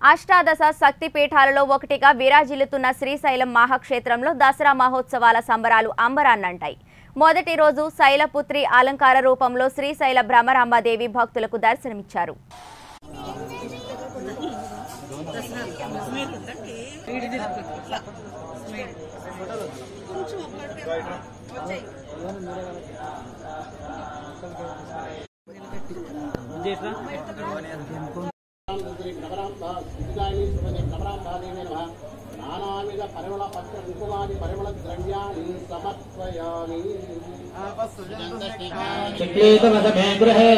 అష్టాదశ శక్తి పీఠాలలో ఒకటిగా విరాజిల్లుతున్న శ్రీశైలం మహాక్షేత్రంలో దసరా మహోత్సవాల సంబరాలు అంబరాన్నంటాయి మొదటి రోజు శైలపుత్రి అలంకార రూపంలో శ్రీశైల భ్రమరాంబాదేవి భక్తులకు దర్శనమిచ్చారు నానావిధ పరిమళ పత్ర కుంకుమాది పరిమళ ద్రవ్యాన్ని సమర్పయామి చిక్లీతమసమే గృహే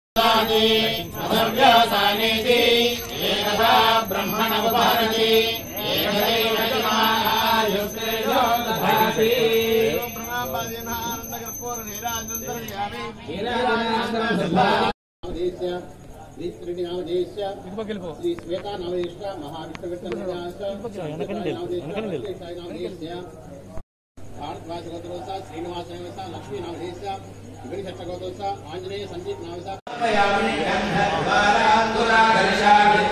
నామదేశ్య శ్రీ శ్రీని నామదేశ్య శ్రీ శ్వేతా నామదేశ మహావిష్ణువిష్ణు నామదేశ్య భారద్వాజ గోత్రోస శ్రీనివాస లక్ష్మీ నామదేశ విగడి షట్ట గోత్రోస ఆంజనేయ సందీప్ నామదేశ గణేశాయ